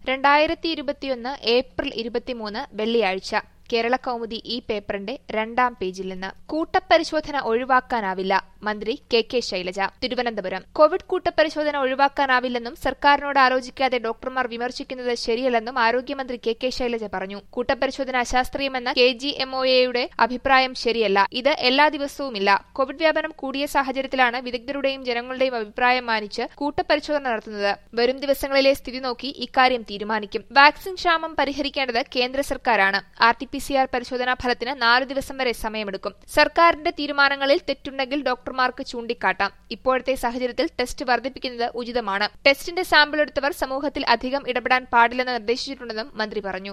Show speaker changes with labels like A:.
A: രണ്ടായിരത്തി ഇരുപത്തിയൊന്ന് ഏപ്രിൽ ഇരുപത്തിമൂന്ന് വെള്ളിയാഴ്ച കേരള കൗമുദി ഈ പേപ്പറിന്റെ രണ്ടാം പേജിൽ നിന്ന് കൂട്ടപ്പരിശോധന ഒഴിവാക്കാനാവില്ല മന്ത്രി K K Shailaja Thiruvananthapuram Covid കൂട്ടപ്പരിശോധന ഒഴിവാക്കാനാവില്ലെന്നും സർക്കാരിനോട് ആലോചിക്കാതെ ഡോക്ടർമാർ വിമർശിക്കുന്നത് ശരിയല്ലെന്നും ആരോഗ്യമന്ത്രി കെ കെ ശൈലജ പറഞ്ഞു കൂട്ടപ്പരിശോധന അശാസ്ത്രീയമെന്ന കെ ജി എംഒഎയുടെ അഭിപ്രായം ശരിയല്ല ഇത് എല്ലാ ദിവസവുമില്ല കോവിഡ് വ്യാപനം കൂടിയ സാഹചര്യത്തിലാണ് വിദഗ്ധരുടെയും ജനങ്ങളുടെയും അഭിപ്രായം മാനിച്ച് കൂട്ടപ്പരിശോധന നടത്തുന്നത് വരും ദിവസങ്ങളിലെ സ്ഥിതി നോക്കി ഇക്കാര്യം തീരുമാനിക്കും വാക്സിൻ ക്ഷാമം പരിഹരിക്കേണ്ടത് കേന്ദ്ര സർക്കാരാണ് R T P C R പരിശോധനാ ഫലത്തിന് നാല് ദിവസം വരെ സമയമെടുക്കും സർക്കാരിന്റെ തീരുമാനങ്ങളിൽ തെറ്റുണ്ടെങ്കിൽ ഡോക്ടർമാർക്ക് ചൂണ്ടിക്കാട്ടാം ഇപ്പോഴത്തെ സാഹചര്യത്തിൽ ടെസ്റ്റ് വർദ്ധിപ്പിക്കുന്നത് ഉചിതമാണ് ടെസ്റ്റിന്റെ സാമ്പിൾ എടുത്തവർ സമൂഹത്തിൽ അധികം ഇടപെടാൻ പാടില്ലെന്ന് നിർദ്ദേശിച്ചിട്ടുണ്ടെന്നും മന്ത്രി പറഞ്ഞു